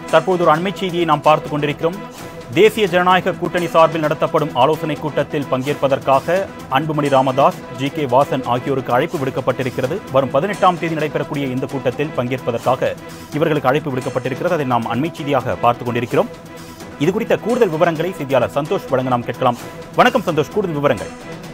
தற்போது ஒரு அண்மை செய்தியை நாம் பார்த்துக் கொண்டிருக்கிறோம் தேசிய ஜனநாயக கூட்டணி சார்பில் நடத்தப்படும் ஆலோசனை கூட்டத்தில் பங்கேற்பதற்காக அன்புமணி ராமதாஸ் ஜி கே வாசன் ஆகியோருக்கு அழைப்பு விடுக்கப்பட்டிருக்கிறது வரும் பதினெட்டாம் தேதி நடைபெறக்கூடிய இந்த கூட்டத்தில் பங்கேற்பதற்காக இவர்களுக்கு அழைப்பு விடுக்கப்பட்டிருக்கிறது அதை நாம் அண்மை செய்தியாக பார்த்துக் கொண்டிருக்கிறோம் இது குறித்த கூடுதல் விவரங்களை செய்தியாளர் சந்தோஷ் வழங்க நாம் கேட்கலாம் வணக்கம் சந்தோஷ் கூடுதல் விவரங்கள்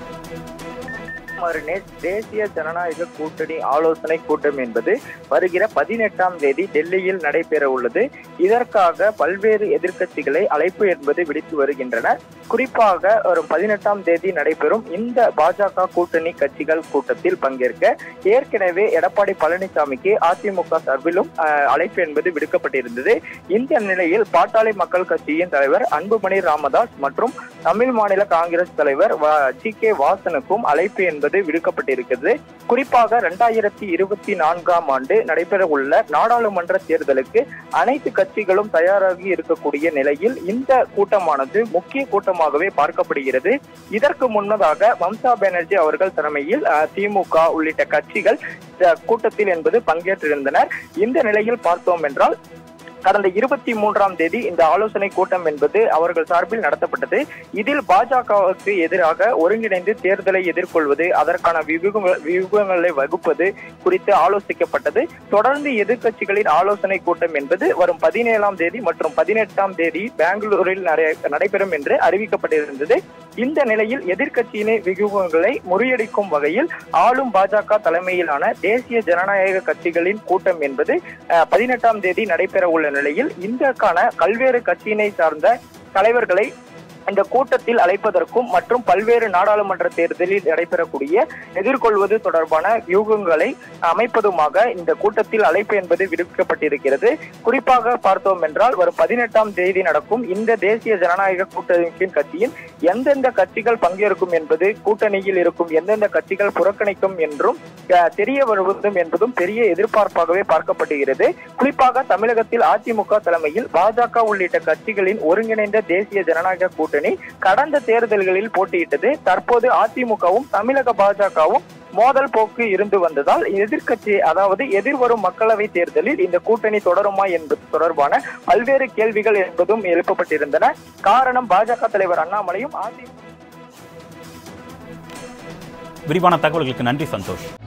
மறுநே தேசிய ஜனநாயக கூட்டணி ஆலோசனை கூட்டம் என்பது வருகிற பதினெட்டாம் தேதி டெல்லியில் நடைபெற உள்ளது இதற்காக பல்வேறு எதிர்க்கட்சிகளை அழைப்பு என்பது விடுத்து வருகின்றன குறிப்பாக வரும் பதினெட்டாம் தேதி நடைபெறும் இந்த பாஜக கூட்டணி கட்சிகள் கூட்டத்தில் பங்கேற்க ஏற்கனவே எடப்பாடி பழனிசாமிக்கு அதிமுக சார்பிலும் அஹ், அழைப்பு என்பது விடுக்கப்பட்டிருந்தது இந்த நிலையில் பாட்டாளி மக்கள் கட்சியின் தலைவர் அன்புமணி ராமதாஸ் மற்றும் தமிழ் மாநில காங்கிரஸ் தலைவர் ஜி கே வாசனுக்கும் அழைப்பு என்பது விடுக்கப்பட்டிருக்கிறது குறிப்பாக இரண்டாயிரத்தி இருபத்தி நான்காம் ஆண்டு நடைபெற உள்ள நாடாளுமன்ற தேர்தலுக்கு அனைத்து கட்சிகளும் தயாராகி இருக்கக்கூடிய நிலையில் இந்த கூட்டமானது முக்கிய கூட்டமாகவே பார்க்கப்படுகிறது இதற்கு முன்னதாக மம்தா பானர்ஜி அவர்கள் தலைமையில் அஹ், திமுக உள்ளிட்ட கட்சிகள் இந்த கூட்டத்தில் என்பது பங்கேற்றிருந்தனர் இந்த நிலையில் பார்த்தோம் என்றால் கடந்த இருபத்தி மூன்றாம் தேதி இந்த ஆலோசனை கூட்டம் என்பது அவர்கள் சார்பில் நடத்தப்பட்டது இதில் பாஜகவுக்கு எதிராக ஒருங்கிணைந்து தேர்தலை எதிர்கொள்வது அதற்கான வியூக- வியூகங்களை வகுப்பது குறித்து ஆலோசிக்கப்பட்டது தொடர்ந்து எதிர்க்கட்சிகளின் ஆலோசனை கூட்டம் என்பது வரும் பதினேழாம் தேதி மற்றும் பதினெட்டாம் தேதி பெங்களூரில் நடை- நடைபெறும் என்று அறிவிக்கப்பட்டிருந்தது இந்த நிலையில் எதிர்க்கட்சியினை வியூகங்களை முறியடிக்கும் வகையில் ஆளும் பாஜக தலைமையிலான தேசிய ஜனநாயக கட்சிகளின் கூட்டம் என்பது அஹ், பதினெட்டாம் தேதி நடைபெற உள்ள நிலையில் இதற்கான பல்வேறு கட்சியினை சார்ந்த தலைவர்களை இந்த கூட்டத்தில் அழைப்பதற்கும் மற்றும் பல்வேறு நாடாளுமன்ற தேர்தலில் நடைபெறக்கூடிய எதிர்கொள்வது தொடர்பான வியூகங்களை அமைப்பதுமாக இந்த கூட்டத்தில் அழைப்பு என்பது விடுக்கப்பட்டிருக்கிறது குறிப்பாக பார்த்தோம் என்றால் வரும் பதினெட்டாம் தேதி நடக்கும் இந்த தேசிய ஜனநாயக கூட்டமைப்பின் கட்சியின் எந்தெந்த கட்சிகள் பங்கேற்கும் என்பது கூட்டணியில் இருக்கும் எந்தெந்த கட்சிகள் புறக்கணிக்கும் என்றும் அஹ், தெரிய வருவதும் என்பதும் பெரிய எதிர்பார்ப்பாகவே பார்க்கப்படுகிறது குறிப்பாக தமிழகத்தில் அதிமுக தலைமையில் பாஜக உள்ளிட்ட கட்சிகளின் ஒருங்கிணைந்த தேசிய ஜனநாயக கூட்டணி கடந்த தேர்தல்களில் போட்டியிட்டது தற்போது அதிமுகவும் தமிழக பாஜகவும் மோதல் போக்கு இருந்து வந்ததால் எதிர்க்கட்சி அதாவது எதிர்வரும் மக்களவை தேர்தலில் இந்த கூட்டணி தொடருமா என்பது தொடர்பான பல்வேறு கேள்விகள் என்பதும் எழுப்பப்பட்டிருந்தன காரணம் பாஜக தலைவர் அண்ணாமலையும் அதிமுக விரிவான தகவல்களுக்கு நன்றி சந்தோஷ்